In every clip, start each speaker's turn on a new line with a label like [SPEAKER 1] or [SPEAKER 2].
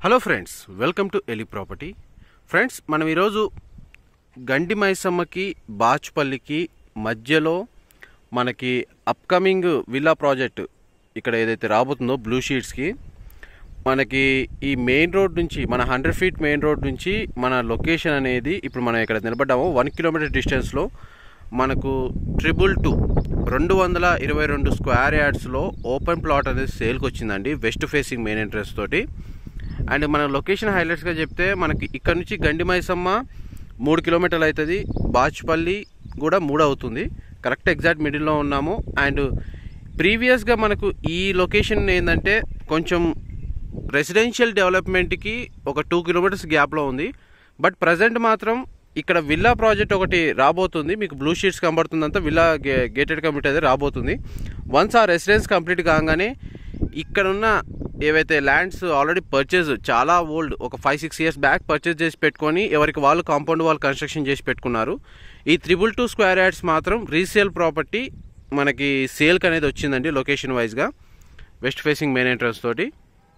[SPEAKER 1] hello friends welcome to ఎలి property friends మనం ఈరోజు గండి మైసమ్మకి బాచుపల్లికి మధ్యలో మనకి అప్కమింగ్ విల్లా ప్రాజెక్ట్ ఇక్కడ ఏదైతే రాబోతుందో బ్లూ షీట్స్కి మనకి ఈ మెయిన్ రోడ్ నుంచి మన హండ్రెడ్ ఫీట్ మెయిన్ రోడ్ నుంచి మన లొకేషన్ అనేది ఇప్పుడు మనం ఇక్కడ నిలబడ్డాము వన్ కిలోమీటర్ డిస్టెన్స్లో మనకు ట్రిపుల్ టూ రెండు వందల ఇరవై రెండు స్క్వేర్ యార్డ్స్లో ఓపెన్ ప్లాట్ అనేది సేల్కి వచ్చిందండి వెస్ట్ ఫేసింగ్ మెయిన్ ఎంట్రన్స్ తోటి అండ్ మన లొకేషన్ హైలైట్స్గా చెప్తే మనకి ఇక్కడ నుంచి గండి మైసమ్మ మూడు కిలోమీటర్లు అవుతుంది బాచుపల్లి కూడా మూడు అవుతుంది కరెక్ట్ ఎగ్జాక్ట్ మిడిల్లో ఉన్నాము అండ్ ప్రీవియస్గా మనకు ఈ లొకేషన్ ఏంటంటే కొంచెం రెసిడెన్షియల్ డెవలప్మెంట్కి ఒక టూ కిలోమీటర్స్ గ్యాప్లో ఉంది బట్ ప్రజెంట్ మాత్రం ఇక్కడ విల్లా ప్రాజెక్ట్ ఒకటి రాబోతుంది మీకు బ్లూ షీట్స్ కనబడుతుందంతా విల్లా గే గేటెడ్ కమిటీ అది రాబోతుంది వన్స్ ఆ రెసిడెన్స్ కంప్లీట్ కాగానే ఇక్కడున్న ఏవైతే ల్యాండ్స్ ఆల్రెడీ పర్చేజ్ చాలా ఓల్డ్ ఒక five six years back purchase చేసి పెట్టుకొని ఎవరికి వాళ్ళు కాంపౌండ్ వాళ్ళు కన్స్ట్రక్షన్ చేసి పెట్టుకున్నారు ఈ త్రిబుల్ టూ స్క్వేర్ యార్డ్స్ మాత్రం రీసేల్ ప్రాపర్టీ మనకి సేల్కి అనేది వచ్చిందండి లొకేషన్ వైజ్గా వెస్ట్ ఫేసింగ్ మెయిన్ ఎంట్రన్స్ తోటి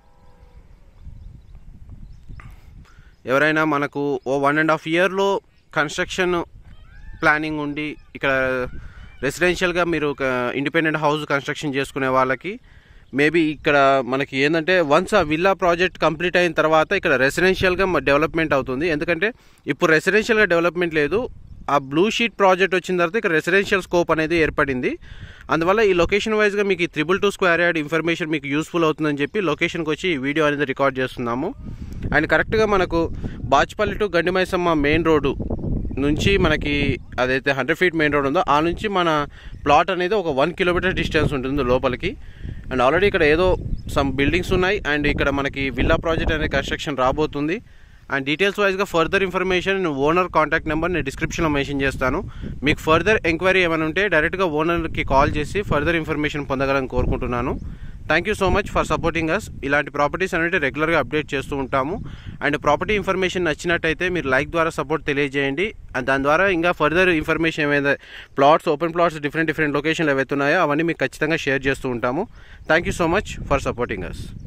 [SPEAKER 1] ఎవరైనా మనకు ఓ వన్ అండ్ హాఫ్ ఇయర్లో కన్స్ట్రక్షన్ ప్లానింగ్ ఉండి ఇక్కడ రెసిడెన్షియల్గా మీరు ఒక ఇండిపెండెంట్ హౌస్ కన్స్ట్రక్షన్ చేసుకునే వాళ్ళకి మేబీ ఇక్కడ మనకి ఏంటంటే వన్స్ ఆ విల్లా ప్రాజెక్ట్ కంప్లీట్ అయిన తర్వాత ఇక్కడ రెసిడెన్షియల్గా డెవలప్మెంట్ అవుతుంది ఎందుకంటే ఇప్పుడు రెసిడెన్షియల్గా డెవలప్మెంట్ లేదు ఆ బ్లూ షీట్ ప్రాజెక్ట్ వచ్చిన తర్వాత ఇక్కడ రెసిడెన్షియల్ స్కోప్ అనేది ఏర్పడింది అందువల్ల ఈ లొకేషన్ వైజ్గా మీకు ఈ triple two square yard information మీకు యూస్ఫుల్ అవుతుందని చెప్పి లొకేషన్కి వచ్చి ఈ వీడియో అనేది రికార్డ్ చేస్తున్నాము అండ్ కరెక్ట్గా మనకు Bachupally to Gandimaisamma main road నుంచి మనకి అదైతే హండ్రెడ్ ఫీట్ మెయిన్ రోడ్ ఉందో ఆ నుంచి మన ప్లాట్ అనేది ఒక వన్ కిలోమీటర్ డిస్టెన్స్ ఉంటుంది లోపలికి అండ్ ఆల్రెడీ ఇక్కడ ఏదో సమ్ బిల్డింగ్స్ ఉన్నాయి అండ్ ఇక్కడ మనకి విల్లా ప్రాజెక్ట్ అనే కన్స్ట్రక్షన్ రాబోతుంది అండ్ డీటెయిల్స్ వైజ్గా ఫర్దర్ ఇన్ఫర్మేషన్ నేను ఓనర్ కాంటాక్ట్ నెంబర్ నేను డిస్క్రిప్షన్లో మెన్షన్ చేస్తాను మీకు ఫర్దర్ ఎంక్వైరీ ఏమైనా ఉంటే డైరెక్ట్గా ఓనర్కి కాల్ చేసి ఫర్దర్ ఇన్ఫర్మేషన్ పొందగలని కోరుకుంటున్నాను thank you so much for supporting us ఇలాంటి ప్రాపర్టీస్ అనేవి రెగ్యులర్గా అప్డేట్ చేస్తూ ఉంటాము అండ్ ప్రాపర్టీ ఇన్ఫర్మేషన్ నచ్చినట్టయితే మీరు లైక్ ద్వారా సపోర్ట్ తెలియజేయండి అండ్ దాని ద్వారా ఇంకా ఫర్దర్ ఇన్ఫర్మేషన్ ఏమైనా plots open plots different different లొకేషన్లు ఏవైతే ఉన్నాయో అవన్నీ మీకు ఖచ్చితంగా షేర్ చేస్తూ ఉంటాము thank you so much for supporting us